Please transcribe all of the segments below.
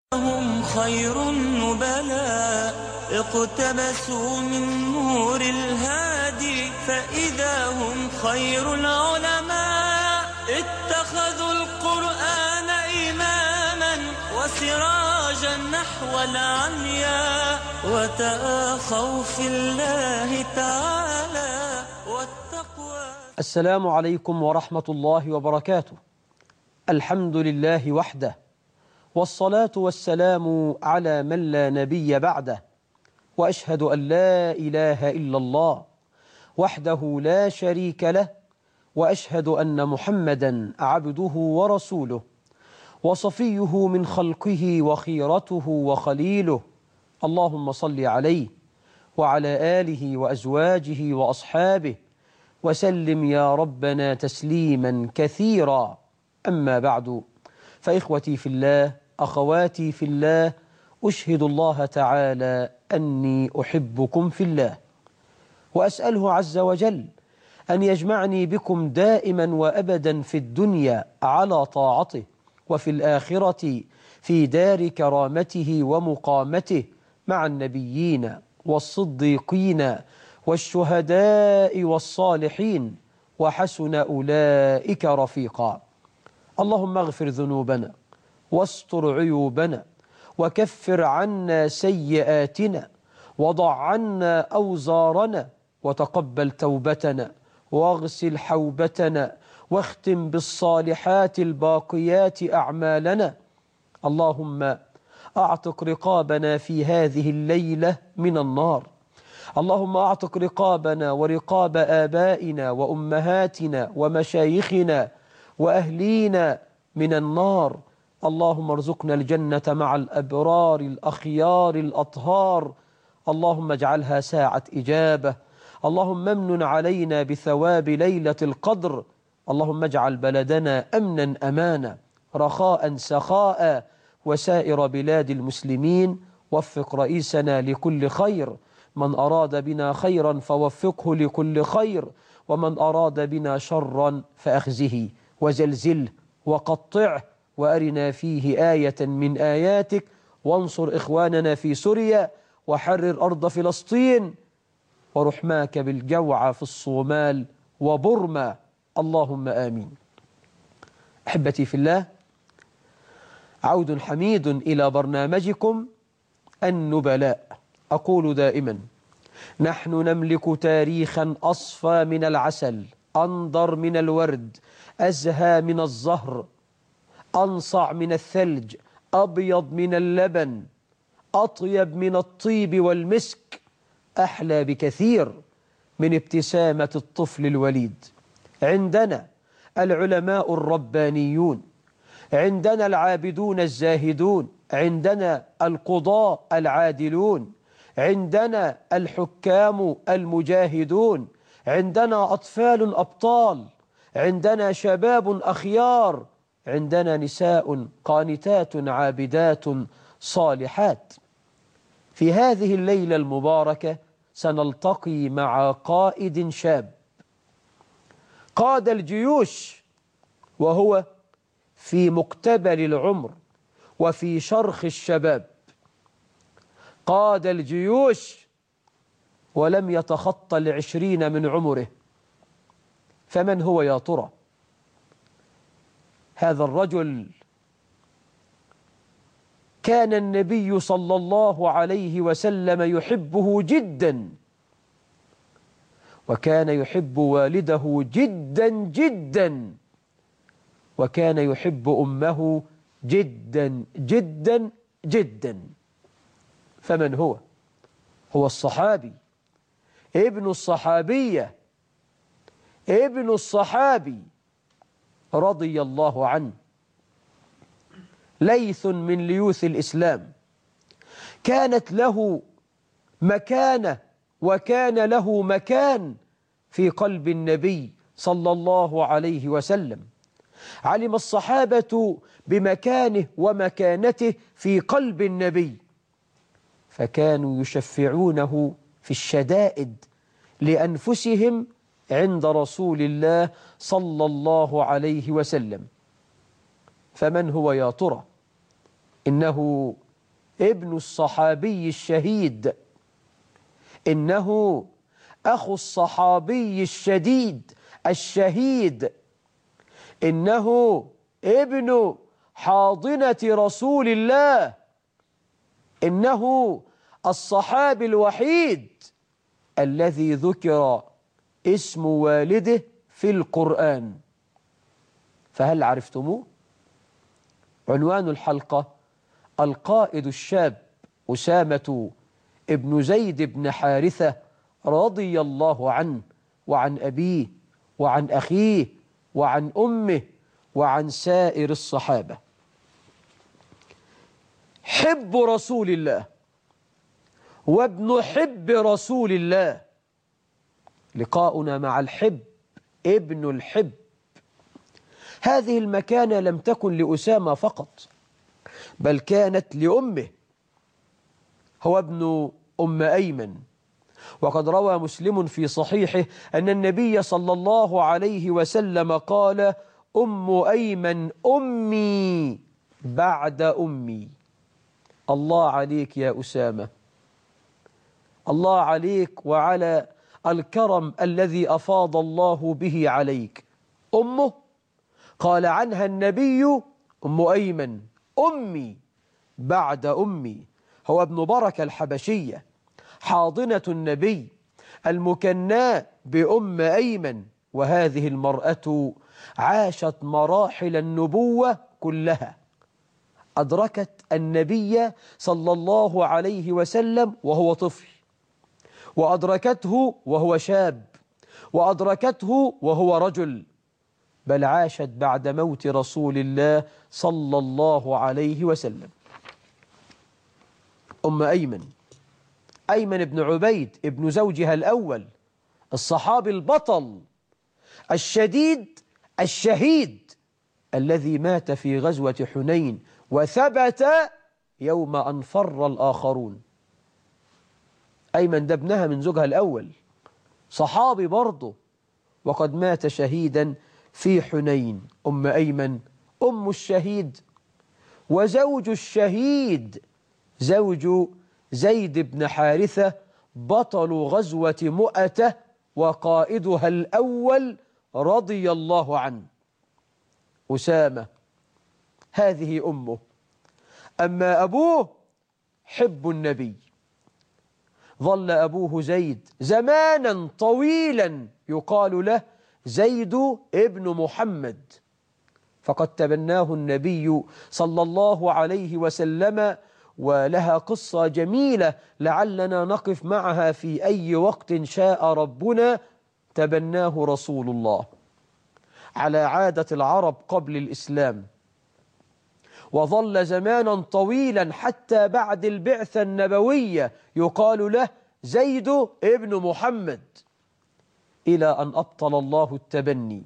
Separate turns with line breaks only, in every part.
هم خير النبلاء اقتبسوا من نور الهادي فإذا هم خير العلماء اتخذوا القرآن إماما وسراجا نحو العمياء وتآخوا في الله تعالى والتقوى
السلام عليكم ورحمة الله وبركاته الحمد لله وحده والصلاة والسلام على من لا نبي بعده وأشهد أن لا إله إلا الله وحده لا شريك له وأشهد أن محمدا عبده ورسوله وصفيه من خلقه وخيرته وخليله اللهم صل عليه وعلى آله وأزواجه وأصحابه وسلم يا ربنا تسليما كثيرا أما بعد فإخوتي في الله أخواتي في الله أشهد الله تعالى أني أحبكم في الله وأسأله عز وجل أن يجمعني بكم دائما وأبدا في الدنيا على طاعته وفي الآخرة في دار كرامته ومقامته مع النبيين والصديقين والشهداء والصالحين وحسن أولئك رفيقا اللهم اغفر ذنوبنا واستر عيوبنا وكفر عنا سيئاتنا وضع عنا أوزارنا وتقبل توبتنا واغسل حوبتنا واختم بالصالحات الباقيات أعمالنا اللهم أعتق رقابنا في هذه الليلة من النار اللهم أعتق رقابنا ورقاب آبائنا وأمهاتنا ومشايخنا وأهلينا من النار اللهم ارزقنا الجنة مع الأبرار الأخيار الأطهار اللهم اجعلها ساعة إجابة اللهم امن علينا بثواب ليلة القدر اللهم اجعل بلدنا أمنا أمانا رخاء سخاء وسائر بلاد المسلمين وفق رئيسنا لكل خير من أراد بنا خيرا فوفقه لكل خير ومن أراد بنا شرا فأخزه وزلزله وقطعه وأرنا فيه آية من آياتك وانصر إخواننا في سوريا وحرر أرض فلسطين ورحماك بالجوع في الصومال وبرما اللهم آمين أحبتي في الله عود حميد إلى برنامجكم النبلاء أقول دائما نحن نملك تاريخا أصفى من العسل أنضر من الورد أزهى من الزهر أنصع من الثلج أبيض من اللبن أطيب من الطيب والمسك أحلى بكثير من ابتسامة الطفل الوليد عندنا العلماء الربانيون عندنا العابدون الزاهدون عندنا القضاء العادلون عندنا الحكام المجاهدون عندنا أطفال أبطال عندنا شباب أخيار عندنا نساء قانتات عابدات صالحات في هذه الليلة المباركة سنلتقي مع قائد شاب قاد الجيوش وهو في مقتبل العمر وفي شرخ الشباب قاد الجيوش ولم يتخطى العشرين من عمره فمن هو يا ترى هذا الرجل كان النبي صلى الله عليه وسلم يحبه جدا وكان يحب والده جدا جدا وكان يحب أمه جدا جدا جدا فمن هو هو الصحابي ابن الصحابية ابن الصحابي رضي الله عنه ليث من ليوث الإسلام كانت له مكانة وكان له مكان في قلب النبي صلى الله عليه وسلم علم الصحابة بمكانه ومكانته في قلب النبي فكانوا يشفعونه في الشدائد لأنفسهم عند رسول الله صلى الله عليه وسلم فمن هو يا ترى إنه ابن الصحابي الشهيد إنه أخو الصحابي الشديد الشهيد إنه ابن حاضنة رسول الله إنه الصحابي الوحيد الذي ذكر اسم والده في القرآن فهل عرفتموه؟ عنوان الحلقة القائد الشاب أسامة ابن زيد بن حارثة رضي الله عنه وعن أبيه وعن أخيه وعن أمه وعن سائر الصحابة حب رسول الله وابن حب رسول الله لقاؤنا مع الحب ابن الحب هذه المكانة لم تكن لأسامة فقط بل كانت لأمه هو ابن أم أيمن وقد روى مسلم في صحيحه أن النبي صلى الله عليه وسلم قال أم أيمن أمي بعد أمي الله عليك يا أسامة الله عليك وعلى الكرم الذي أفاض الله به عليك أمه قال عنها النبي أم أيمن أمي بعد أمي هو ابن بركة الحبشية حاضنة النبي المكناة بأم أيمن وهذه المرأة عاشت مراحل النبوة كلها أدركت النبي صلى الله عليه وسلم وهو طفل وأدركته وهو شاب وأدركته وهو رجل بل عاشت بعد موت رسول الله صلى الله عليه وسلم أم أيمن أيمن بن عبيد ابن زوجها الأول الصحابي البطل الشديد الشهيد الذي مات في غزوة حنين وثبت يوم أن فر الآخرون أيمن ده ابنها من زوجها الأول صحابي برضه وقد مات شهيدا في حنين أم أيمن أم الشهيد وزوج الشهيد زوج زيد بن حارثة بطل غزوة مؤتة وقائدها الأول رضي الله عنه أسامة هذه أمه أما أبوه حب النبي ظل أبوه زيد زمانا طويلا يقال له زيد ابن محمد فقد تبناه النبي صلى الله عليه وسلم ولها قصة جميلة لعلنا نقف معها في أي وقت شاء ربنا تبناه رسول الله على عادة العرب قبل الإسلام وظل زمانا طويلا حتى بعد البعثة النبوية يقال له زيد ابن محمد إلى أن أبطل الله التبني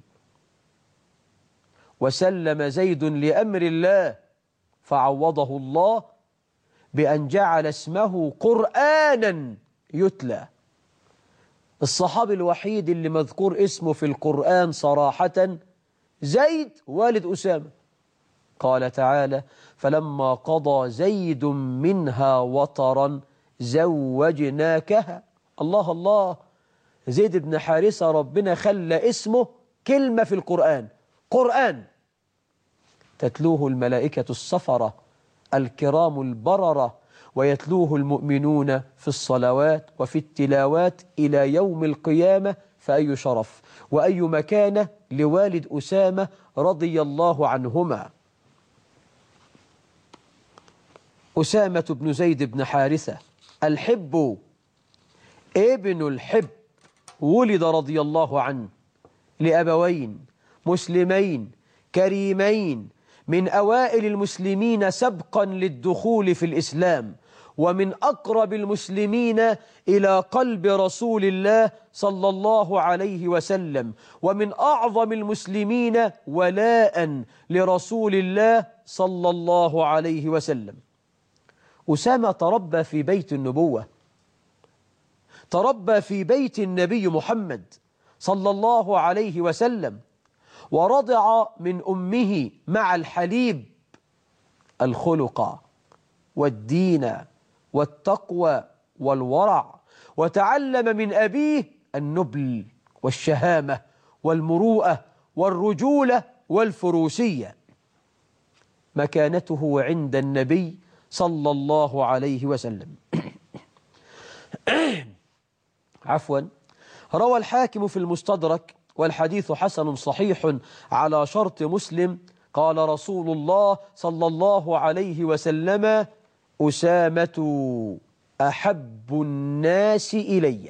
وسلم زيد لأمر الله فعوضه الله بأن جعل اسمه قرآنا يتلى الصحابي الوحيد اللي مذكور اسمه في القرآن صراحة زيد والد أسامة قال تعالى فلما قضى زيد منها وطرا زوجناكها الله الله زيد بن حارثة ربنا خلى اسمه كلمة في القرآن قرآن تتلوه الملائكة الصفرة الكرام البررة ويتلوه المؤمنون في الصلوات وفي التلاوات إلى يوم القيامة فأي شرف وأي مكانة لوالد أسامة رضي الله عنهما أسامة بن زيد بن حارثة الحب ابن الحب ولد رضي الله عنه لأبوين مسلمين كريمين من أوائل المسلمين سبقا للدخول في الإسلام ومن أقرب المسلمين إلى قلب رسول الله صلى الله عليه وسلم ومن أعظم المسلمين ولاء لرسول الله صلى الله عليه وسلم أسامة تربى في بيت النبوة تربى في بيت النبي محمد صلى الله عليه وسلم ورضع من أمه مع الحليب الخلق والدين والتقوى والورع وتعلم من أبيه النبل والشهامة والمروءة والرجولة والفروسية مكانته عند النبي صلى الله عليه وسلم عفوا روى الحاكم في المستدرك والحديث حسن صحيح على شرط مسلم قال رسول الله صلى الله عليه وسلم أسامة أحب الناس إلي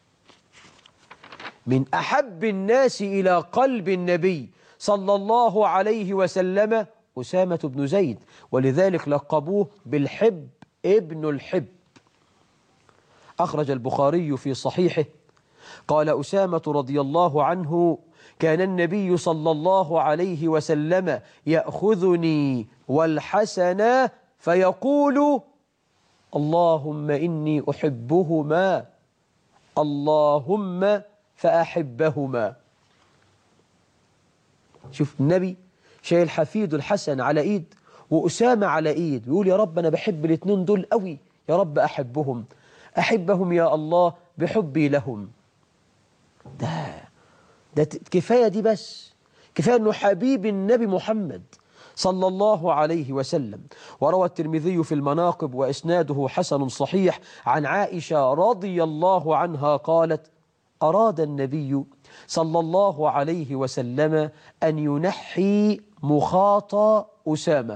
من أحب الناس إلى قلب النبي صلى الله عليه وسلم أسامة بن زيد ولذلك لقبوه بالحب ابن الحب أخرج البخاري في صحيحه قال أسامة رضي الله عنه كان النبي صلى الله عليه وسلم يأخذني والحسن فيقول اللهم إني أحبهما اللهم فأحبهما شوف النبي شايل حفيده الحسن على إيد وأسامة على إيد ويقول يا رب أنا بحب الاثنين دول قوي يا رب أحبهم أحبهم يا الله بحبي لهم ده ده كفاية دي بس كفاية أنه حبيب النبي محمد صلى الله عليه وسلم وروى الترمذي في المناقب وإسناده حسن صحيح عن عائشة رضي الله عنها قالت أراد النبي صلى الله عليه وسلم أن ينحي مخاط أسامة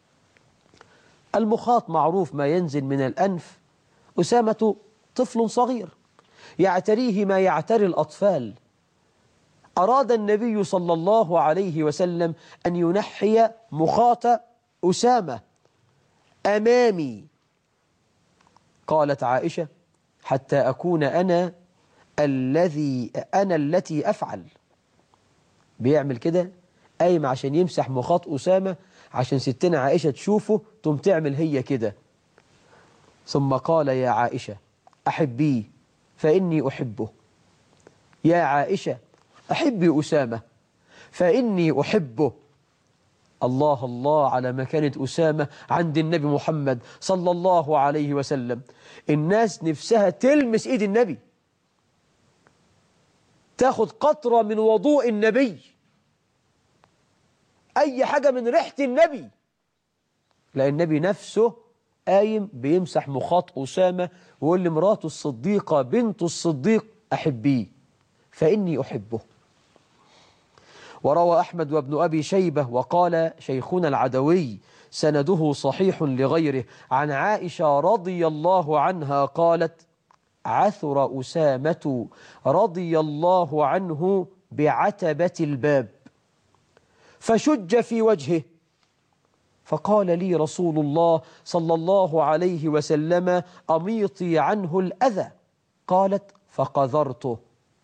المخاط معروف ما ينزل من الأنف أسامة طفل صغير يعتريه ما يعتري الأطفال أراد النبي صلى الله عليه وسلم أن ينحي مخاط أسامة أمامي قالت عائشة حتى أكون أنا الذي أنا التي أفعل بيعمل كده قايم عشان يمسح مخاط أسامة عشان ستنا عائشة تشوفه تم تعمل هي كده ثم قال يا عائشة أحبيه فإني أحبه يا عائشة أحبي أسامة فإني أحبه الله الله على مكانة أسامة عند النبي محمد صلى الله عليه وسلم الناس نفسها تلمس إيد النبي تاخد قطرة من وضوء النبي أي حاجة من ريحة النبي لأن النبي نفسه قايم بيمسح مخاط أسامة ويقول لمراته الصديقة بنت الصديق أحبيه فإني أحبه وروى أحمد وابن أبي شيبة وقال شيخنا العدوي سنده صحيح لغيره عن عائشة رضي الله عنها قالت عثر أسامة رضي الله عنه بعتبة الباب فشج في وجهه فقال لي رسول الله صلى الله عليه وسلم أميطي عنه الأذى قالت فقذرته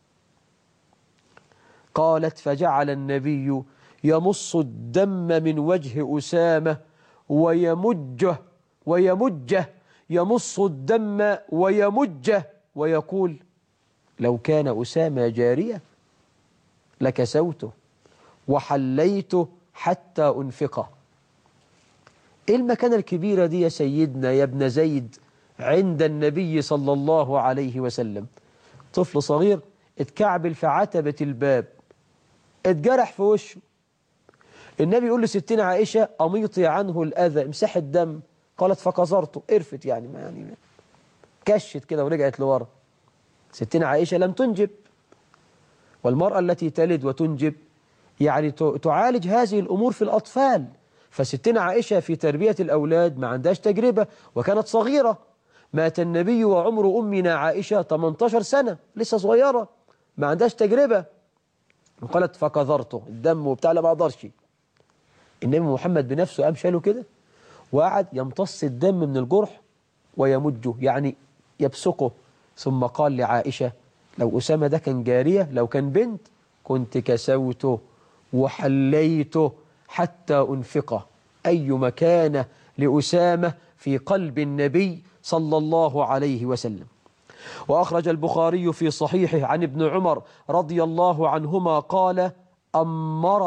قالت فجعل النبي يمص الدم من وجه أسامة ويمجه ويمجه يمص الدم ويمجه ويقول لو كان أسامة جارية لكسوته وحليته حتى أنفقه إيه المكانة الكبيرة دي يا سيدنا يا ابن زيد عند النبي صلى الله عليه وسلم طفل صغير اتكعبل في عتبة الباب اتجرح في وشه النبي يقول لستين عائشة أميطي عنه الأذى امسح الدم قالت فكظرته قرفت يعني ما يعني كشت كده ورجعت لورا ستين عائشة لم تنجب والمرأة التي تلد وتنجب يعني تعالج هذه الأمور في الأطفال فستين عائشة في تربية الأولاد ما عندهاش تجربة وكانت صغيرة مات النبي وعمر أمنا عائشة 18 سنة لسه صغيرة ما عندهاش تجربة قالت فكظرته الدم وبتاع لا ما اقدرش النبي محمد بنفسه قام شاله كده وقعد يمتص الدم من الجرح ويمجه يعني يبصقه ثم قال لعائشة لو أسامة ده كان جارية لو كان بنت كنت كسوته وحليته حتى أنفقه أي مكانة لأسامة في قلب النبي صلى الله عليه وسلم وأخرج البخاري في صحيحه عن ابن عمر رضي الله عنهما قال أمر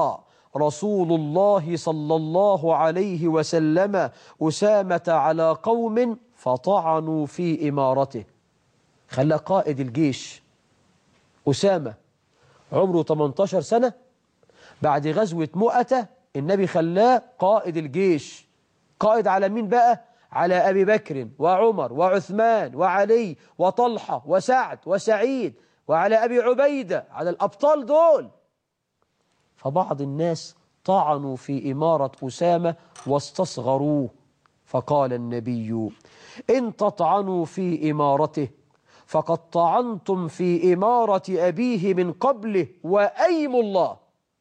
رسول الله صلى الله عليه وسلم أسامة على قوم فطعنوا في إمارته خلى قائد الجيش أسامة عمره 18 سنة بعد غزوة مؤتة النبي خلاه قائد الجيش قائد على مين بقى؟ على أبي بكر وعمر وعثمان وعلي وطلحة وسعد وسعيد وعلى أبي عبيدة على الأبطال دول فبعض الناس طعنوا في إمارة أسامة واستصغروه فقال النبي إن تطعنوا في إمارته فقد طعنتم في إمارة أبيه من قبله وأيم الله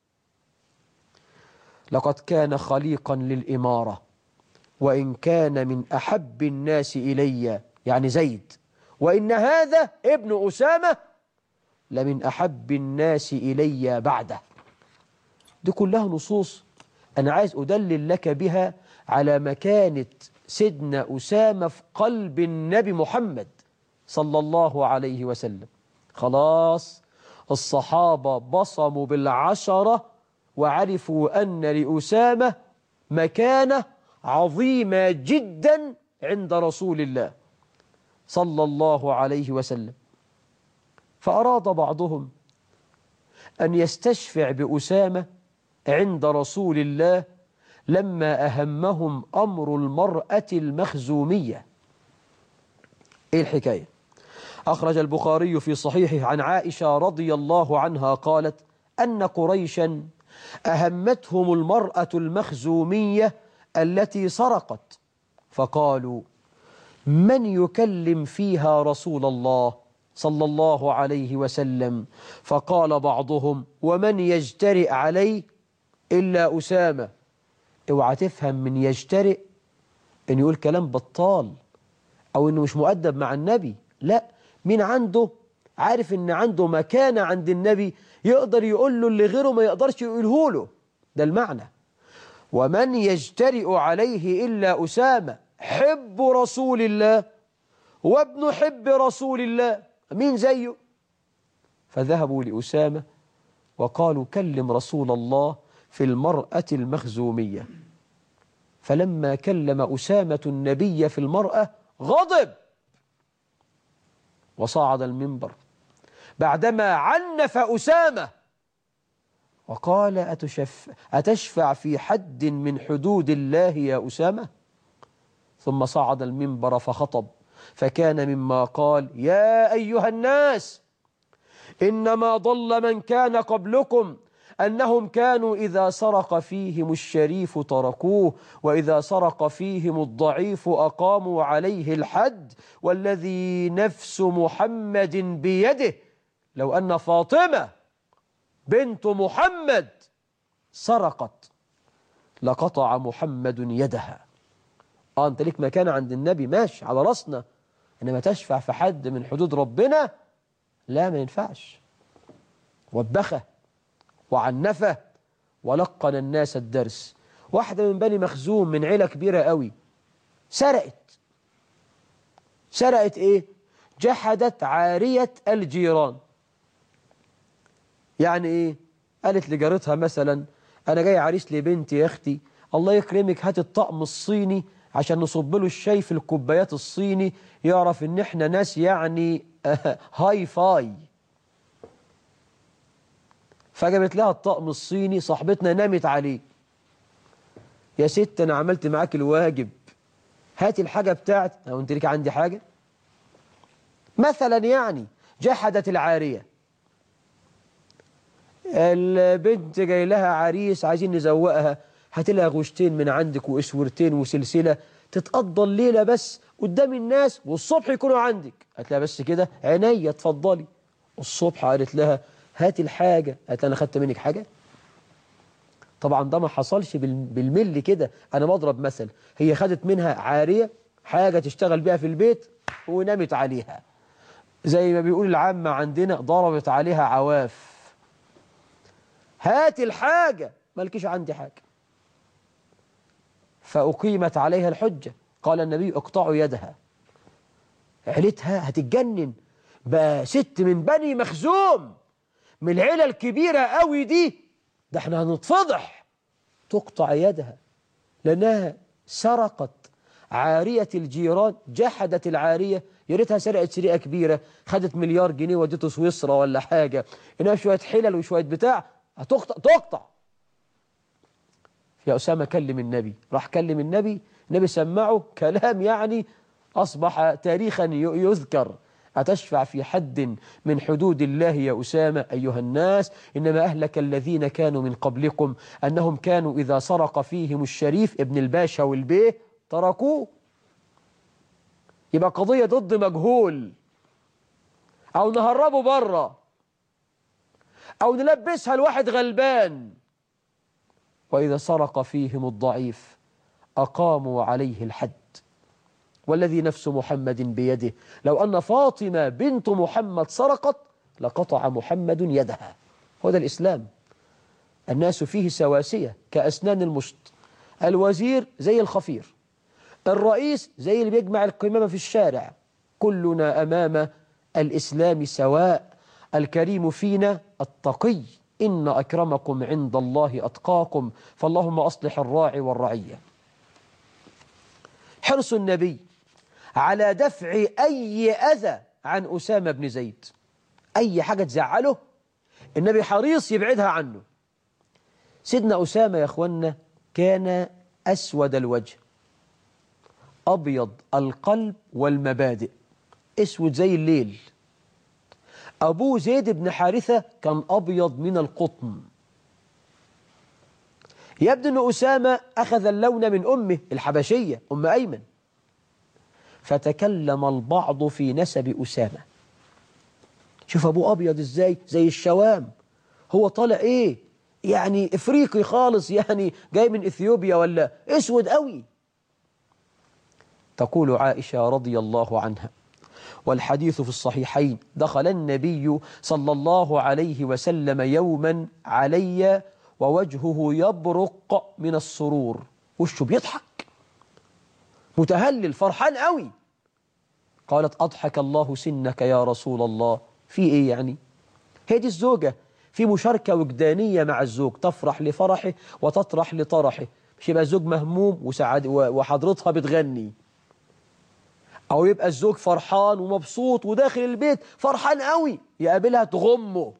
لقد كان خليقا للإمارة وإن كان من أحب الناس إلي يعني زيد وإن هذا ابن أسامة لمن أحب الناس إلي بعده دي كلها نصوص أنا عايز أدلل لك بها على مكانة سيدنا أسامة في قلب النبي محمد صلى الله عليه وسلم خلاص الصحابة بصموا بالعشرة وعرفوا أن لأسامة مكانة عظيمة جدا عند رسول الله صلى الله عليه وسلم فأراد بعضهم أن يستشفع بأسامة عند رسول الله لما أهمهم أمر المرأة المخزومية إيه الحكاية؟ أخرج البخاري في صحيحه عن عائشة رضي الله عنها قالت أن قريشا أهمتهم المرأة المخزومية التي سرقت فقالوا من يكلم فيها رسول الله صلى الله عليه وسلم فقال بعضهم ومن يجترئ عليه إلا أسامة اوعى تفهم من يجترئ أن يقول كلام بطال أو أنه مش مؤدب مع النبي لا مين عنده عارف أن عنده مكانة عند النبي يقدر يقول له اللي غيره ما يقدرش يقوله له ده المعنى ومن يجترئ عليه إلا أسامة حب رسول الله وابن حب رسول الله مين زيه فذهبوا لأسامة وقالوا كلم رسول الله في المرأة المخزومية فلما كلم أسامة النبي في المرأة غضب وصعد المنبر بعدما عنف أسامة وقال أتشف أتشفع في حد من حدود الله يا أسامة ثم صعد المنبر فخطب فكان مما قال يا أيها الناس إنما ضل من كان قبلكم أنهم كانوا إذا سرق فيهم الشريف تركوه وإذا سرق فيهم الضعيف أقاموا عليه الحد والذي نفس محمد بيده لو أن فاطمة بنت محمد سرقت لقطع محمد يدها آه أنت ليك مكان عند النبي ماشي على رأسنا إنما تشفع في حد من حدود ربنا لا ما ينفعش وبخه وعنفه ولقن الناس الدرس واحدة من بني مخزوم من عيلة كبيرة قوي سرقت سرقت ايه جحدت عارية الجيران يعني ايه قالت لجارتها مثلا انا جاي عريس لبنتي يا اختي الله يكرمك هات الطقم الصيني عشان نصب له الشاي في الكوبايات الصيني يعرف ان احنا ناس يعني هاي فاي فجابت لها الطقم الصيني صاحبتنا نامت عليه يا ست انا عملت معاك الواجب هاتي الحاجة بتاعت او انت ليك عندي حاجة مثلا يعني جحدت العارية البنت جاي لها عريس عايزين نزوقها هات لها غشتين من عندك واسورتين وسلسلة تتقضى الليلة بس قدام الناس والصبح يكونوا عندك قالت لها بس كده عينيا اتفضلي الصبح قالت لها هات الحاجة قالت أنا خدت منك حاجة طبعا ده ما حصلش بالمل كده أنا بضرب مثل هي خدت منها عارية حاجة تشتغل بيها في البيت ونامت عليها زي ما بيقول العامة عندنا ضربت عليها عواف هات الحاجة مالكيش عندي حاجة فأقيمت عليها الحجة قال النبي اقطعوا يدها عيلتها هتتجنن بقى ست من بني مخزوم من العيلة الكبيرة قوي دي ده احنا هنتفضح تقطع يدها لأنها سرقت عارية الجيران جحدت العارية يا ريتها سرقت سرقة كبيرة خدت مليار جنيه ودته سويسرا ولا حاجة إنها شوية حلل وشوية بتاع هتقطع تقطع يا أسامة كلم النبي راح كلم النبي النبي سمعه كلام يعني أصبح تاريخا يذكر أتشفع في حد من حدود الله يا أسامة أيها الناس إنما أهلك الذين كانوا من قبلكم أنهم كانوا إذا سرق فيهم الشريف ابن الباشا والبيه تركوه يبقى قضية ضد مجهول أو نهربه بره أو نلبسها لواحد غلبان وإذا سرق فيهم الضعيف أقاموا عليه الحد والذي نفس محمد بيده لو أن فاطمة بنت محمد سرقت لقطع محمد يدها هذا الإسلام الناس فيه سواسية كأسنان المشط الوزير زي الخفير الرئيس زي اللي بيجمع القمامة في الشارع كلنا أمام الإسلام سواء الكريم فينا التقي إن أكرمكم عند الله أتقاكم فاللهم أصلح الراعي والرعية حرص النبي على دفع أي أذى عن أسامة بن زيد أي حاجة تزعله النبي حريص يبعدها عنه سيدنا أسامة يا أخوانا كان أسود الوجه أبيض القلب والمبادئ اسود زي الليل أبوه زيد بن حارثة كان أبيض من القطن يبدو أن أسامة أخذ اللون من أمه الحبشية أم أيمن فتكلم البعض في نسب أسامة شوف أبوه أبيض إزاي زي الشوام هو طالع إيه يعني إفريقي خالص يعني جاي من إثيوبيا ولا أسود قوي تقول عائشة رضي الله عنها والحديث في الصحيحين دخل النبي صلى الله عليه وسلم يوما علي ووجهه يبرق من السرور وشه بيضحك متهلل فرحان قوي قالت أضحك الله سنك يا رسول الله في إيه يعني هي دي الزوجة في مشاركة وجدانية مع الزوج تفرح لفرحه وتطرح لطرحه مش يبقى الزوج مهموم وسعاد وحضرتها بتغني أو يبقى الزوج فرحان ومبسوط وداخل البيت فرحان قوي يقابلها تغمه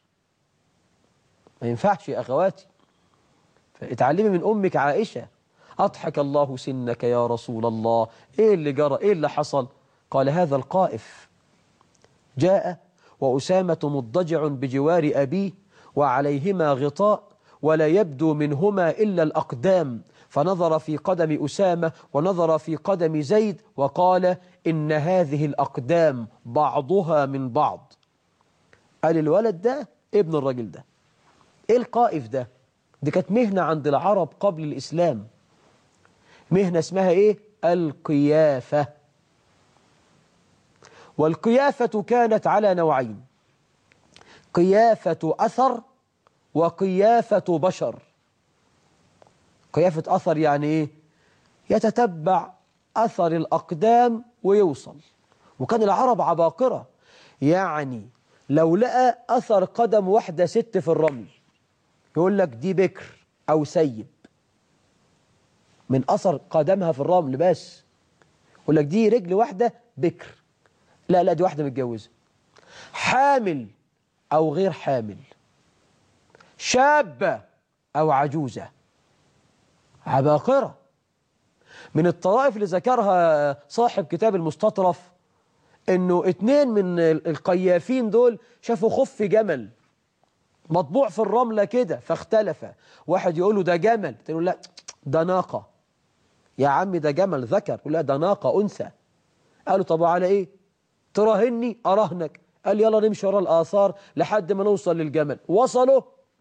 ما ينفعش يا أخواتي اتعلمي من أمك عائشة أضحك الله سنك يا رسول الله إيه اللي جرى إيه اللي حصل قال هذا القائف جاء وأسامة مضجع بجوار أبيه وعليهما غطاء ولا يبدو منهما إلا الأقدام فنظر في قدم أسامة ونظر في قدم زيد وقال إن هذه الأقدام بعضها من بعض قال الولد ده ابن الرجل ده إيه القائف ده دي كانت مهنة عند العرب قبل الإسلام مهنة اسمها إيه القيافة والقيافة كانت على نوعين قيافة أثر وقيافة بشر قيافة أثر يعني إيه يتتبع أثر الأقدام ويوصل وكان العرب عباقرة يعني لو لقى أثر قدم واحدة ست في الرمل يقول لك دي بكر أو سيب من أثر قدمها في الرمل بس يقول لك دي رجل واحدة بكر لا لا دي واحدة متجوزة حامل أو غير حامل شابة أو عجوزة عباقرة من الطرائف اللي ذكرها صاحب كتاب المستطرف انه اتنين من القيافين دول شافوا خف جمل مطبوع في الرملة كده فاختلف واحد يقول له ده جمل تقول لا ده ناقة يا عمي ده جمل ذكر يقول لا ده ناقة أنثى قالوا طب على ايه تراهني أراهنك قال يلا نمشي ورا الآثار لحد ما نوصل للجمل وصلوا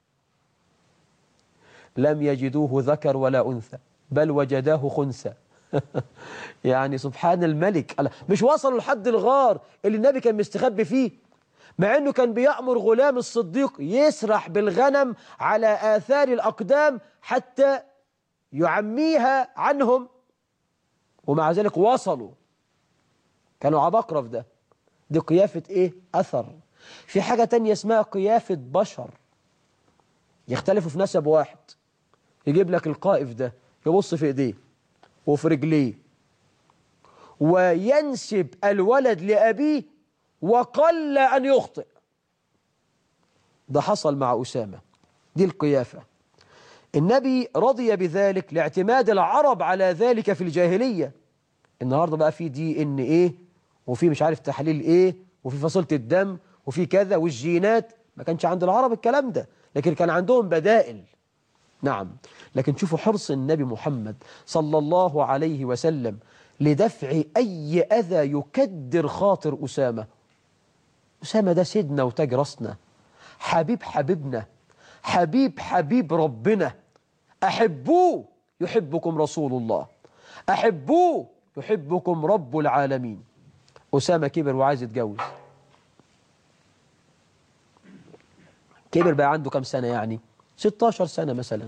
لم يجدوه ذكر ولا أنثى بل وجداه خنثى يعني سبحان الملك مش وصلوا لحد الغار اللي النبي كان مستخبي فيه مع أنه كان بيأمر غلام الصديق يسرح بالغنم على آثار الأقدام حتى يعميها عنهم ومع ذلك وصلوا كانوا عباقرة في ده دي قيافة إيه؟ أثر في حاجة تانية اسمها قيافة بشر يختلفوا في نسب واحد يجيب لك القائف ده يبص في ايديه وفي رجليه وينسب الولد لأبيه وقل أن يخطئ ده حصل مع أسامة دي القيافة النبي رضي بذلك لاعتماد العرب على ذلك في الجاهلية النهاردة بقى في دي ان ايه وفي مش عارف تحليل ايه وفي فصيلة الدم وفي كذا والجينات ما كانش عند العرب الكلام ده لكن كان عندهم بدائل نعم لكن شوفوا حرص النبي محمد صلى الله عليه وسلم لدفع أي أذى يكدر خاطر أسامة أسامة ده سيدنا وتاج راسنا حبيب حبيبنا حبيب حبيب ربنا أحبوه يحبكم رسول الله أحبوه يحبكم رب العالمين أسامة كبر وعايز يتجوز كبر بقى عنده كم سنة يعني 16 سنة مثلا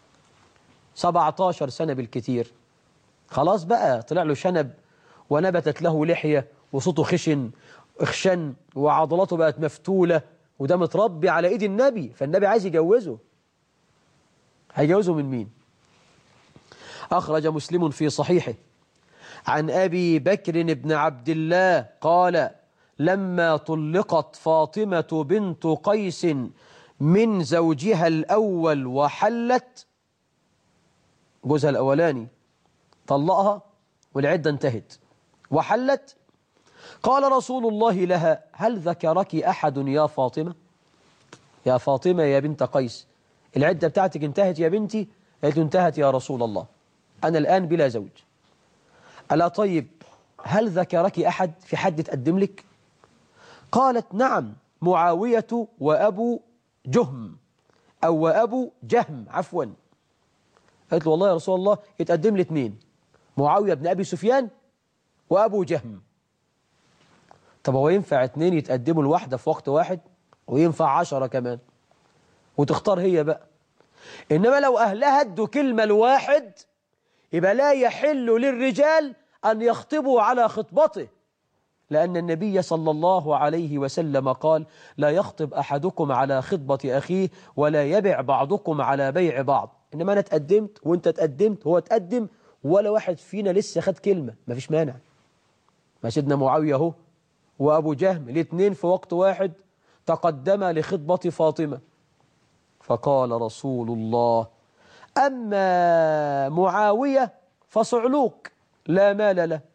17 سنة بالكتير خلاص بقى طلع له شنب ونبتت له لحية وصوته خشن اخشن وعضلاته بقت مفتولة وده متربي على ايد النبي فالنبي عايز يجوزه هيجوزه من مين أخرج مسلم في صحيحه عن أبي بكر بن عبد الله قال لما طلقت فاطمة بنت قيس من زوجها الأول وحلت جوزها الأولاني طلقها والعدة انتهت وحلت قال رسول الله لها هل ذكرك أحد يا فاطمة يا فاطمة يا بنت قيس العدة بتاعتك انتهت يا بنتي قالت انتهت يا رسول الله أنا الآن بلا زوج ألا طيب هل ذكرك أحد في حد تقدم لك قالت نعم معاوية وأبو جهم أو وأبو جهم عفوا قالت له والله يا رسول الله يتقدم لي اثنين معاوية بن أبي سفيان وأبو جهم طب هو ينفع اثنين يتقدموا الواحدة في وقت واحد وينفع عشرة كمان وتختار هي بقى إنما لو أهلها ادوا كلمة الواحد يبقى لا يحل للرجال أن يخطبوا على خطبته لأن النبي صلى الله عليه وسلم قال لا يخطب أحدكم على خطبة أخيه ولا يبع بعضكم على بيع بعض إنما أنا تقدمت وأنت تقدمت هو تقدم ولا واحد فينا لسه خد كلمة ما فيش مانع ما سيدنا معاوية اهو وأبو جهم الاثنين في وقت واحد تقدما لخطبة فاطمة فقال رسول الله أما معاوية فصعلوك لا مال له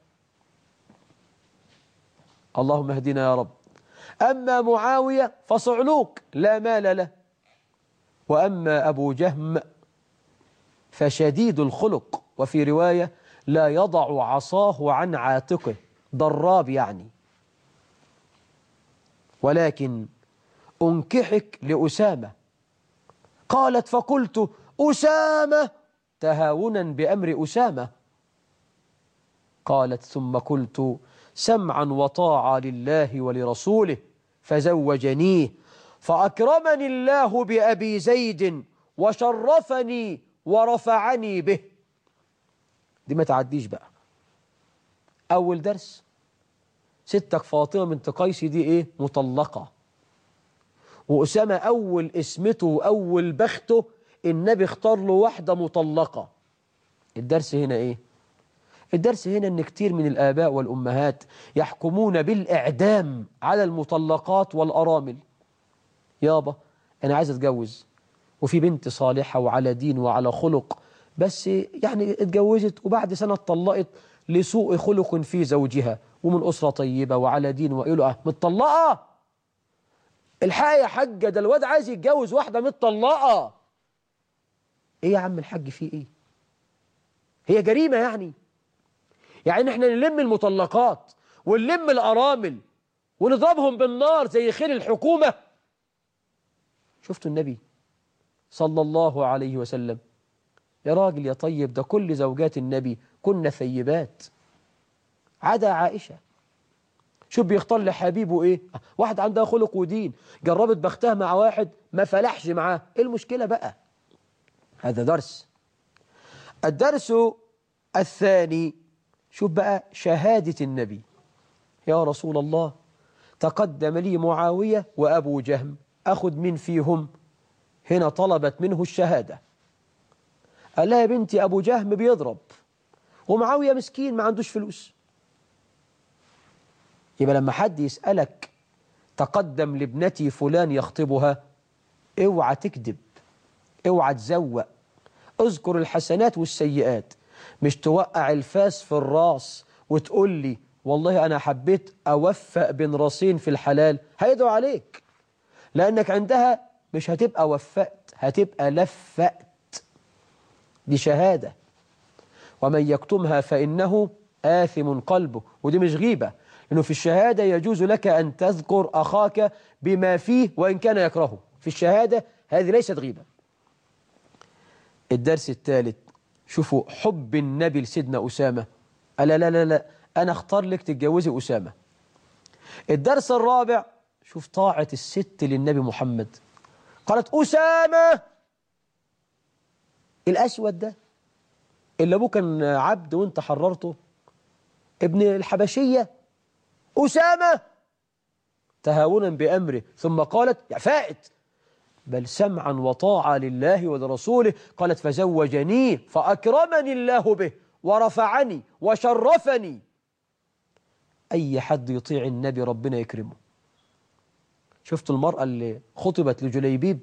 اللهم اهدنا يا رب أما معاوية فصعلوك لا مال له وأما أبو جهم فشديد الخلق وفي رواية لا يضع عصاه عن عاتقه ضراب يعني ولكن أنكحك لأسامة قالت فقلت أسامة تهاونا بأمر أسامة قالت ثم قلت سمعا وطاعة لله ولرسوله فزوجنيه فأكرمني الله بأبي زيد وشرفني ورفعني به دي ما تعديش بقى أول درس ستك فاطمة بنت قيس دي إيه مطلقة وأسامة أول اسمته وأول بخته النبي اختار له واحدة مطلقة الدرس هنا إيه الدرس هنا أن كتير من الآباء والأمهات يحكمون بالإعدام على المطلقات والأرامل يابا أنا عايز أتجوز وفي بنت صالحة وعلى دين وعلى خلق بس يعني اتجوزت وبعد سنة اتطلقت لسوء خلق في زوجها ومن أسرة طيبة وعلى دين وقالوا أه متطلقة الحقيقة يا حاجة ده الواد عايز يتجوز واحدة متطلقة ايه يا عم الحاج في ايه هي جريمة يعني يعني احنا نلم المطلقات ونلم الأرامل ونضربهم بالنار زي خير الحكومة شفتوا النبي صلى الله عليه وسلم يا راجل يا طيب ده كل زوجات النبي كنا ثيبات عدا عائشة شوف بيختار لحبيبه ايه واحد عندها خلق ودين جربت بختها مع واحد ما فلحش معاه ايه المشكلة بقى هذا درس الدرس الثاني شوف بقى شهادة النبي يا رسول الله تقدم لي معاوية وأبو جهم أخذ من فيهم هنا طلبت منه الشهادة قال لها يا بنتي أبو جهم بيضرب ومعاوية مسكين ما عندوش فلوس يبقى لما حد يسألك تقدم لابنتي فلان يخطبها اوعى تكذب اوعى تزوق اذكر الحسنات والسيئات مش توقع الفاس في الراس وتقول لي والله أنا حبيت أوفق بين راسين في الحلال هيدعو عليك لأنك عندها مش هتبقى وفقت هتبقى لفقت دي شهادة ومن يكتمها فإنه آثم قلبه ودي مش غيبة لأنه في الشهادة يجوز لك أن تذكر أخاك بما فيه وإن كان يكرهه في الشهادة هذه ليست غيبة الدرس الثالث شوفوا حب النبي لسيدنا أسامة لا لا لا لا أنا اختار لك تتجوزي أسامة الدرس الرابع شوف طاعة الست للنبي محمد قالت أسامة الأسود ده اللي أبوه كان عبد وانت حررته ابن الحبشية أسامة تهاونا بأمره ثم قالت يا فائت بل سمعا وطاعة لله ولرسوله قالت فزوجنيه فأكرمني الله به ورفعني وشرفني أي حد يطيع النبي ربنا يكرمه شفت المرأة اللي خطبت لجليبيب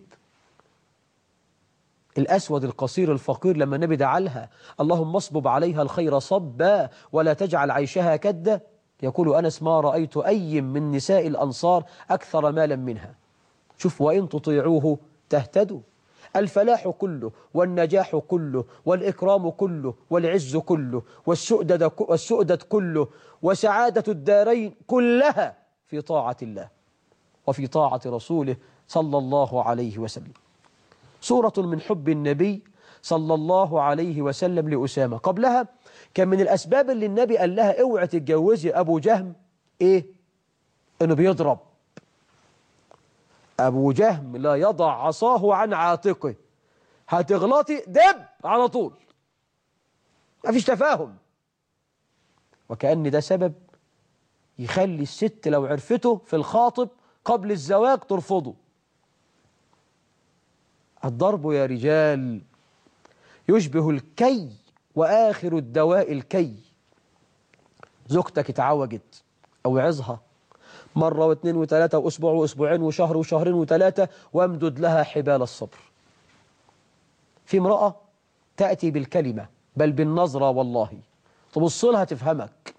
الأسود القصير الفقير لما النبي دعا لها اللهم اصبب عليها الخير صبا ولا تجعل عيشها كدا يقول أنس ما رأيت أي من نساء الأنصار أكثر مالا منها شوف وإن تطيعوه تهتدوا الفلاح كله والنجاح كله والإكرام كله والعز كله والسؤدد, والسؤدد كله وسعادة الدارين كلها في طاعة الله وفي طاعة رسوله صلى الله عليه وسلم سورة من حب النبي صلى الله عليه وسلم لأسامة قبلها كان من الأسباب اللي النبي قال لها اوعي تتجوزي أبو جهم إيه؟ إنه بيضرب أبو جهم لا يضع عصاه عن عاتقه هتغلطي دب على طول ما فيش تفاهم وكأن ده سبب يخلي الست لو عرفته في الخاطب قبل الزواج ترفضه الضرب يا رجال يشبه الكي وآخر الدواء الكي زوجتك اتعوجت أو عظها مرة واثنين وثلاثة وأسبوع وأسبوعين وشهر وشهرين وثلاثة وامدد لها حبال الصبر في امرأة تأتي بالكلمة بل بالنظرة والله تبص لها تفهمك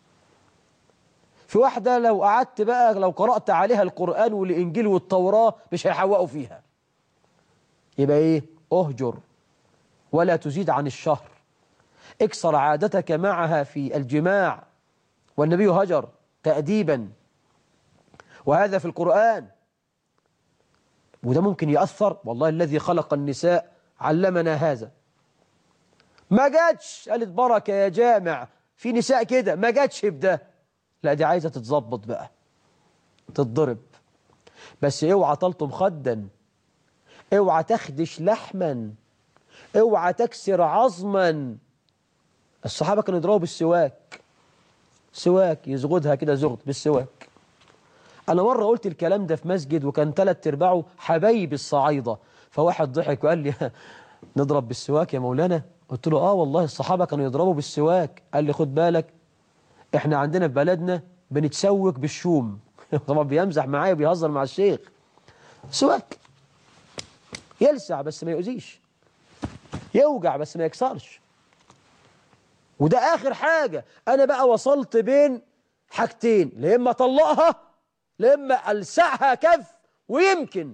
في واحدة لو قعدت بقى لو قرأت عليها القرآن والإنجيل والتوراة مش هيحوقوا فيها يبقى إيه أهجر ولا تزيد عن الشهر اكسر عادتك معها في الجماع والنبي هجر تأديبا وهذا في القرآن وده ممكن يأثر والله الذي خلق النساء علمنا هذا ما جاتش قالت بركة يا جامع في نساء كده ما جاتش بده لا دي عايزة تتظبط بقى تتضرب بس اوعى تلطم خدا اوعى تخدش لحما اوعى تكسر عظما الصحابة كانوا يضربوا بالسواك سواك يزغدها كده زغد بالسواك أنا مرة قلت الكلام ده في مسجد وكان ثلاث ارباعه حبايب الصعايدة فواحد ضحك وقال لي نضرب بالسواك يا مولانا قلت له آه والله الصحابة كانوا يضربوا بالسواك قال لي خد بالك احنا عندنا في بلدنا بنتسوك بالشوم طبعا بيمزح معايا وبيهزر مع الشيخ سواك يلسع بس ما يؤذيش يوجع بس ما يكسرش وده آخر حاجة أنا بقى وصلت بين حاجتين لا إما أطلقها لا إما ألسعها كف ويمكن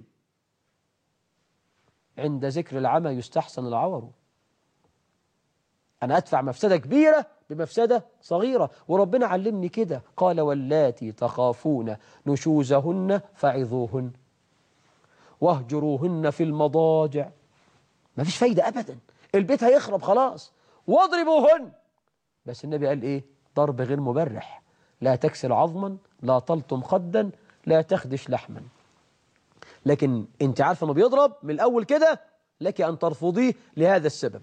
عند ذكر العمى يستحسن العور أنا أدفع مفسدة كبيرة بمفسدة صغيرة وربنا علمني كده قال واللاتي تخافون نشوزهن فعظوهن واهجروهن في المضاجع ما فيش فايدة أبدا البيت هيخرب خلاص واضربوهن بس النبي قال إيه ضرب غير مبرح لا تكسر عظما لا تلطم خدا لا تخدش لحما لكن انت عارفه انه بيضرب من الأول كده لك أن ترفضيه لهذا السبب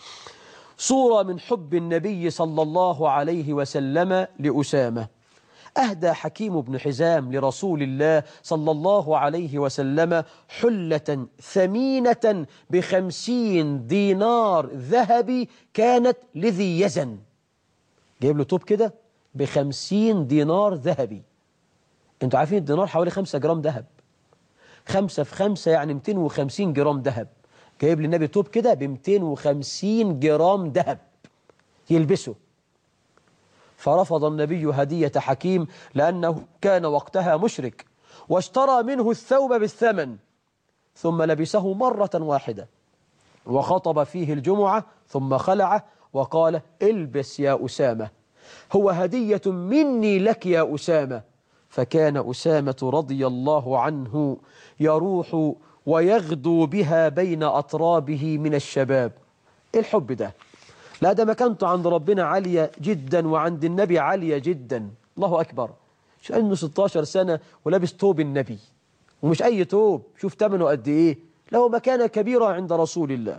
صورة من حب النبي صلى الله عليه وسلم لأسامة أهدى حكيم بن حزام لرسول الله صلى الله عليه وسلم حلة ثمينة بخمسين دينار ذهبي كانت لذي يزن جايب له توب كده بخمسين دينار ذهبي انتوا عارفين الدينار حوالي خمسة جرام ذهب خمسة في خمسة يعني 250 جرام ذهب جايب للنبي توب كده ب 250 جرام ذهب يلبسه فرفض النبي هدية حكيم لأنه كان وقتها مشرك واشترى منه الثوب بالثمن ثم لبسه مرة واحدة وخطب فيه الجمعة ثم خلعه وقال البس يا أسامة هو هدية مني لك يا أسامة فكان أسامة رضي الله عنه يروح ويغدو بها بين أطرابه من الشباب إيه الحب ده لا ده مكانته عند ربنا عالية جدا وعند النبي عالية جدا الله أكبر مش أنه 16 سنة ولابس توب النبي ومش أي توب شوف ثمنه قد إيه له مكانة كبيرة عند رسول الله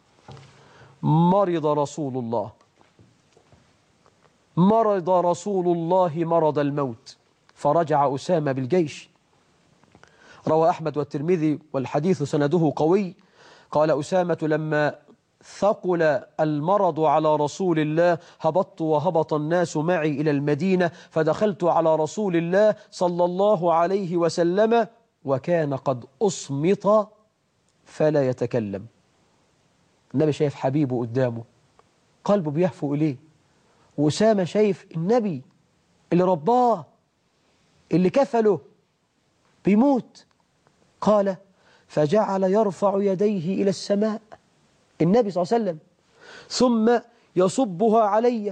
مرض رسول الله مرض رسول الله مرض الموت فرجع أسامة بالجيش روى أحمد والترمذي والحديث سنده قوي قال أسامة لما ثقل المرض على رسول الله هبطت وهبط الناس معي إلى المدينة فدخلت على رسول الله صلى الله عليه وسلم وكان قد أصمت فلا يتكلم النبي شايف حبيبه قدامه قلبه بيهفو إليه وأسامة شايف النبي اللي رباه اللي كفله بيموت قال فجعل يرفع يديه إلى السماء النبي صلى الله عليه وسلم ثم يصبها علي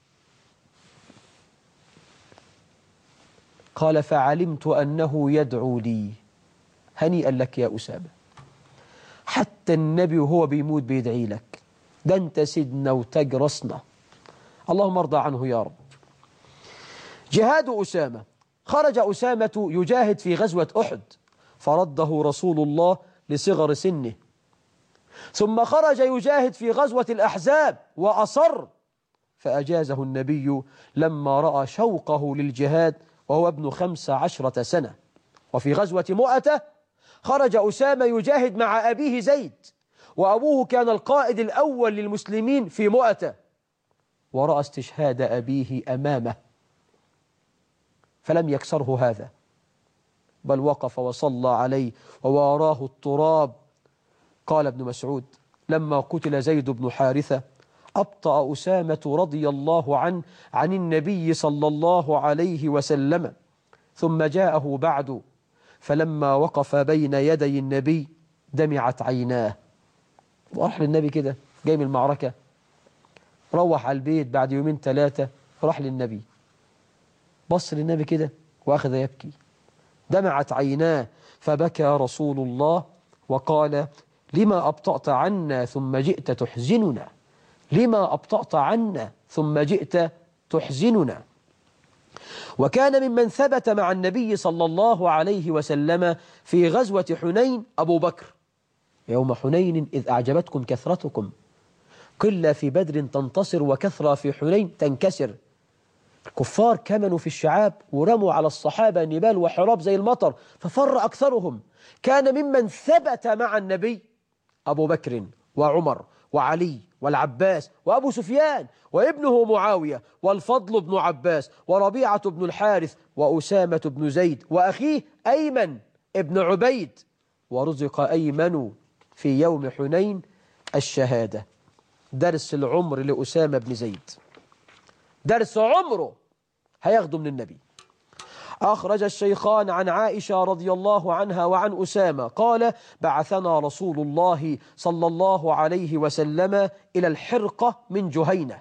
قال فعلمت أنه يدعو لي هنيئا لك يا أسامة حتى النبي وهو بيموت بيدعي لك ده انت سيدنا وتاج راسنا اللهم ارضى عنه يا رب جهاد أسامة خرج أسامة يجاهد في غزوة أحد فرده رسول الله لصغر سنه ثم خرج يجاهد في غزوة الأحزاب وأصر فأجازه النبي لما رأى شوقه للجهاد وهو ابن خمس عشرة سنة وفي غزوة مؤتة خرج أسامة يجاهد مع أبيه زيد وأبوه كان القائد الأول للمسلمين في مؤتة ورأى استشهاد أبيه أمامه فلم يكسره هذا بل وقف وصلى عليه وواراه التراب قال ابن مسعود لما قتل زيد بن حارثة أبطأ أسامة رضي الله عنه عن النبي صلى الله عليه وسلم ثم جاءه بعد فلما وقف بين يدي النبي دمعت عيناه وراح للنبي كده جاي من المعركة روح على البيت بعد يومين ثلاثة راح للنبي بص للنبي كده وأخذ يبكي دمعت عيناه فبكى رسول الله وقال لما أبطأت عنا ثم جئت تحزننا لما أبطأت عنا ثم جئت تحزننا وكان ممن ثبت مع النبي صلى الله عليه وسلم في غزوة حنين أبو بكر يوم حنين إذ أعجبتكم كثرتكم قلة في بدر تنتصر وكثرة في حنين تنكسر الكفار كمنوا في الشعاب ورموا على الصحابة نبال وحراب زي المطر ففر أكثرهم كان ممن ثبت مع النبي أبو بكر وعمر وعلي والعباس وأبو سفيان وابنه معاوية والفضل بن عباس وربيعة بن الحارث وأسامة بن زيد وأخيه أيمن ابن عبيد ورزق أيمن في يوم حنين الشهادة درس العمر لأسامة بن زيد درس عمره هياخده من النبي أخرج الشيخان عن عائشة رضي الله عنها وعن أسامة قال بعثنا رسول الله صلى الله عليه وسلم إلى الحرقة من جهينة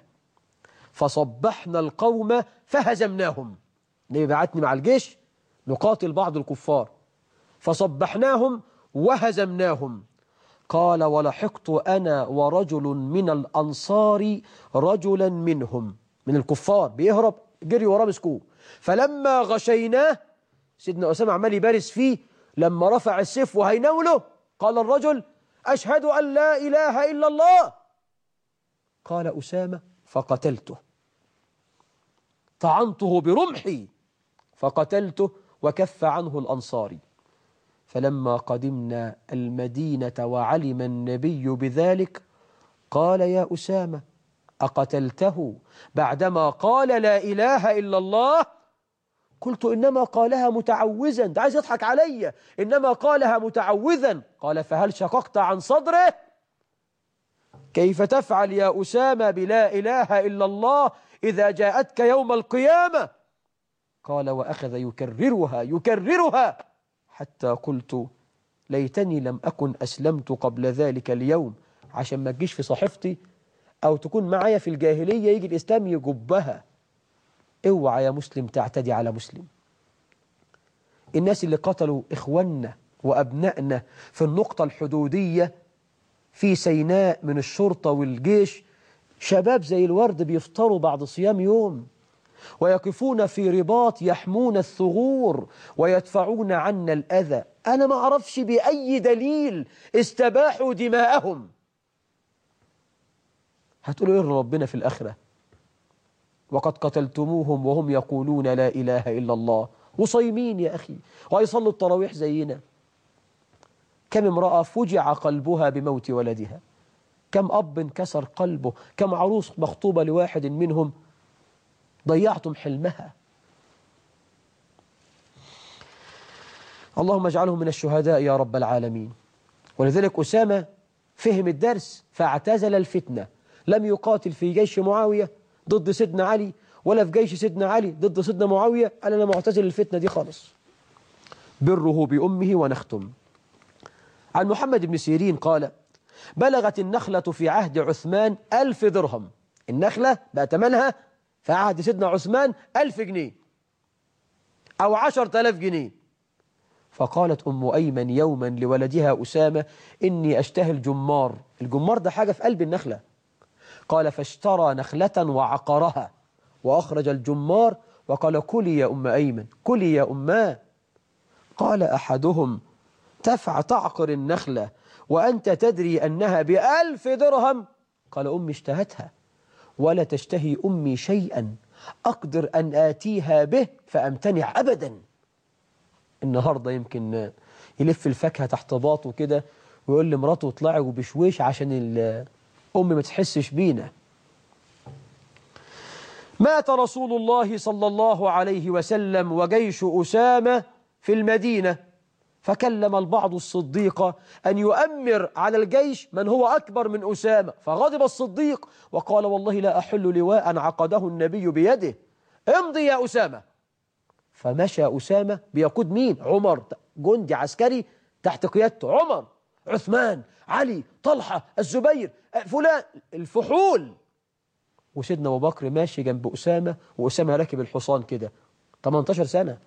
فصبحنا القوم فهزمناهم النبي بعتني مع الجيش نقاتل بعض الكفار فصبحناهم وهزمناهم قال ولحقت أنا ورجل من الأنصار رجلا منهم من الكفار بيهرب جري وراه مسكوه فلما غشيناه سيدنا أسامة عمال يبارس فيه لما رفع السيف وهينوله قال الرجل أشهد أن لا إله إلا الله قال أسامة فقتلته طعنته برمحي فقتلته وكف عنه الأنصاري فلما قدمنا المدينة وعلم النبي بذلك قال يا أسامة أقتلته بعدما قال لا إله إلا الله قلت إنما قالها متعوذا ده عايز يضحك علي إنما قالها متعوذا قال فهل شققت عن صدره كيف تفعل يا أسامة بلا إله إلا الله إذا جاءتك يوم القيامة قال وأخذ يكررها يكررها حتى قلت ليتني لم أكن أسلمت قبل ذلك اليوم عشان ما تجيش في صحيفتي أو تكون معايا في الجاهلية يجي الإسلام يجبها اوعى يا مسلم تعتدي على مسلم الناس اللي قتلوا إخواننا وأبنائنا في النقطة الحدودية في سيناء من الشرطة والجيش شباب زي الورد بيفطروا بعد صيام يوم ويقفون في رباط يحمون الثغور ويدفعون عنا الأذى أنا ما أعرفش بأي دليل استباحوا دماءهم هتقولوا إيه ربنا في الآخرة وقد قتلتموهم وهم يقولون لا إله إلا الله وصيمين يا أخي ويصلوا التراويح زينا كم امرأة فجع قلبها بموت ولدها كم أب انكسر قلبه كم عروس مخطوبة لواحد منهم ضيعتم حلمها اللهم اجعلهم من الشهداء يا رب العالمين ولذلك أسامة فهم الدرس فاعتزل الفتنة لم يقاتل في جيش معاوية ضد سيدنا علي ولا في جيش سيدنا علي ضد سيدنا معاوية قال أنا معتزل الفتنة دي خالص بره بأمه ونختم عن محمد بن سيرين قال بلغت النخلة في عهد عثمان ألف درهم النخلة بقى تمنها في عهد سيدنا عثمان ألف جنيه أو عشر تلاف جنيه فقالت أم أيمن يوما لولدها أسامة إني أشتهي الجمار الجمار ده حاجة في قلب النخلة قال فاشترى نخلة وعقرها وأخرج الجمار وقال كلي يا أم أيمن كلي يا أماه قال أحدهم تفع تعقر النخلة وأنت تدري أنها بألف درهم قال أمي اشتهتها ولا تشتهي أمي شيئا أقدر أن آتيها به فأمتنع أبدا النهاردة يمكن يلف الفاكهة تحت باطه كده ويقول لمراته اطلعي وبشويش عشان الأم ما تحسش بينا مات رسول الله صلى الله عليه وسلم وجيش أسامة في المدينة فكلم البعض الصديق أن يؤمر على الجيش من هو أكبر من أسامة فغضب الصديق وقال والله لا أحل لواء عقده النبي بيده امضي يا أسامة فمشى أسامة بيقود مين عمر جندي عسكري تحت قيادته عمر عثمان علي طلحة الزبير فلان الفحول وسيدنا أبو بكر ماشي جنب أسامة وأسامة راكب الحصان كده 18 سنة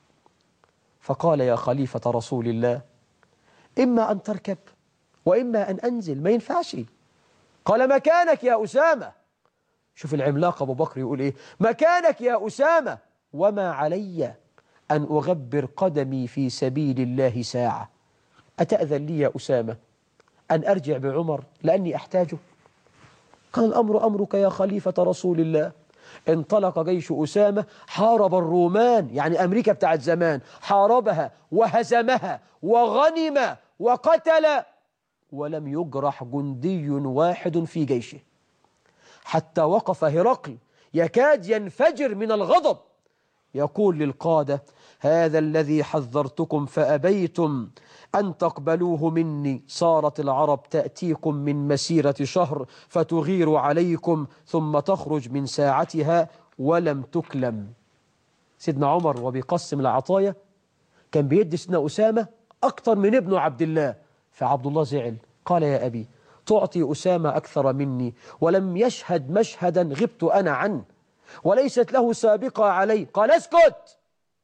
فقال يا خليفة رسول الله إما أن تركب وإما أن أنزل ما ينفعش قال مكانك يا أسامة شوف العملاق أبو بكر يقول إيه مكانك يا أسامة وما علي أن أغبر قدمي في سبيل الله ساعة أتأذن لي يا أسامة أن أرجع بعمر لأني أحتاجه قال الأمر أمرك يا خليفة رسول الله انطلق جيش أسامة حارب الرومان يعني أمريكا بتاعت زمان حاربها وهزمها وغنم وقتل ولم يجرح جندي واحد في جيشه حتى وقف هرقل يكاد ينفجر من الغضب يقول للقادة هذا الذي حذرتكم فأبيتم أن تقبلوه مني صارت العرب تأتيكم من مسيرة شهر فتغير عليكم ثم تخرج من ساعتها ولم تكلم سيدنا عمر وبيقسم العطايا كان بيدي سيدنا أسامة أكثر من ابنه عبد الله فعبد الله زعل قال يا أبي تعطي أسامة أكثر مني ولم يشهد مشهدا غبت أنا عنه وليست له سابقة علي قال اسكت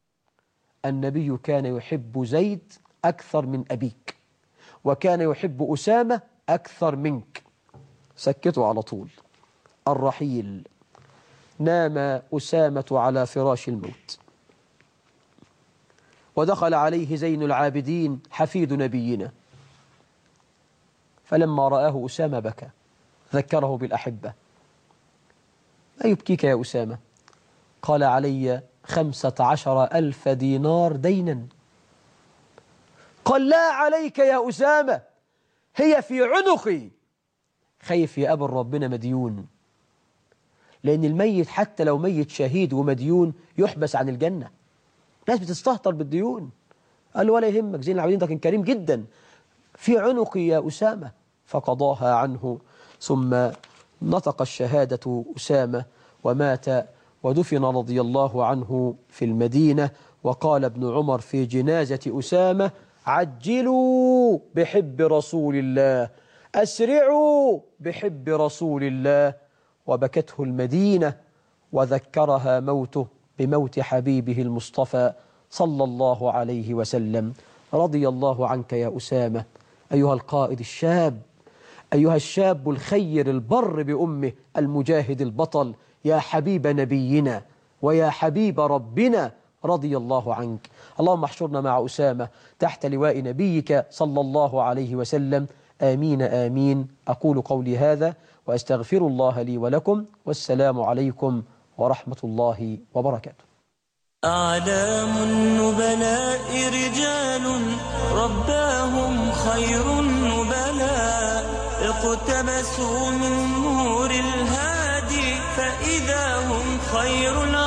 النبي كان يحب زيد أكثر من أبيك وكان يحب أسامة أكثر منك سكتوا على طول الرحيل نام أسامة على فراش الموت ودخل عليه زين العابدين حفيد نبينا فلما رآه أسامة بكى ذكره بالأحبة ما يبكيك يا أسامة قال علي خمسة عشر ألف دينار دينا قال لا عليك يا أسامة هي في عنقي خايف يا أبا ربنا مديون لأن الميت حتى لو ميت شهيد ومديون يحبس عن الجنة ناس بتستهتر بالديون قال له ولا يهمك زين العابدين ده كان كريم جدا في عنقي يا أسامة فقضاها عنه ثم نطق الشهادة أسامة ومات ودفن رضي الله عنه في المدينة وقال ابن عمر في جنازة أسامة عجلوا بحب رسول الله أسرعوا بحب رسول الله وبكته المدينة وذكرها موته بموت حبيبه المصطفى صلى الله عليه وسلم رضي الله عنك يا أسامة أيها القائد الشاب أيها الشاب الخير البر بأمه المجاهد البطل يا حبيب نبينا ويا حبيب ربنا رضي الله عنك اللهم احشرنا مع أسامة تحت لواء نبيك صلى الله عليه وسلم آمين آمين أقول قولي هذا وأستغفر الله لي ولكم والسلام عليكم ورحمة الله وبركاته
أعلام النبلاء رجال رباهم خير النبلاء اقتبسوا من نور الهادي فإذا هم خير العالمين